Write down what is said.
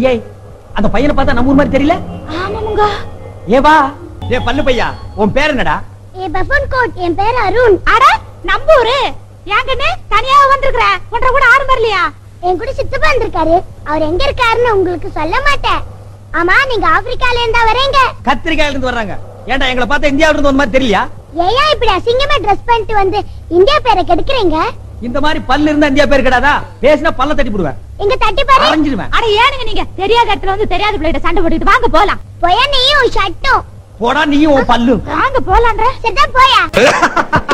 ஏய் அந்த பையனை பார்த்தா நம்ம ஊர் மாதிரி தெரியல ஆமாமுங்க ஏ வா ஏ பல்லு பையா உன் பேர் என்னடா ஏ பஃபன் கோட் என் பேர் அருண் அட நம்பூரு ஏங்கன்னு தனியா வந்திருக்கிற ஒன்றரை கூட ஆறு வரலையா என் கூட சித்தப்பா வந்திருக்காரு அவர் எங்க இருக்காருன்னு உங்களுக்கு சொல்ல மாட்டேன் ஆமா நீங்க ஆப்பிரிக்கால இருந்தா வரீங்க கத்திரிக்காயில இருந்து வர்றாங்க ஏன்டா எங்களை பார்த்தா இந்தியாவில இருந்து வந்த மாதிரி தெரியலையா ஏயா இப்படி அசிங்கமா ட்ரெஸ் பண்ணிட்டு வந்து இந்தியா பேரை கெடுக்குறீங்க இந்த மாதிரி பல்லு இருந்தா இந்தியா பேர் கிடையாதா பேசினா பல்ல தட்டி போடுவேன் இங்க தட்டி பாரு அரைஞ்சிருவேன் அட ஏனுங்க நீங்க தெரியாத இடத்துல வந்து தெரியாத பிள்ளைகிட்ட சண்டை போட்டுட்டு வாங்க போலாம் போயா நீயும் ஷட்டும் போடா நீயும் உன் பல்லும் வாங்க போலான்ற சரிதான் போயா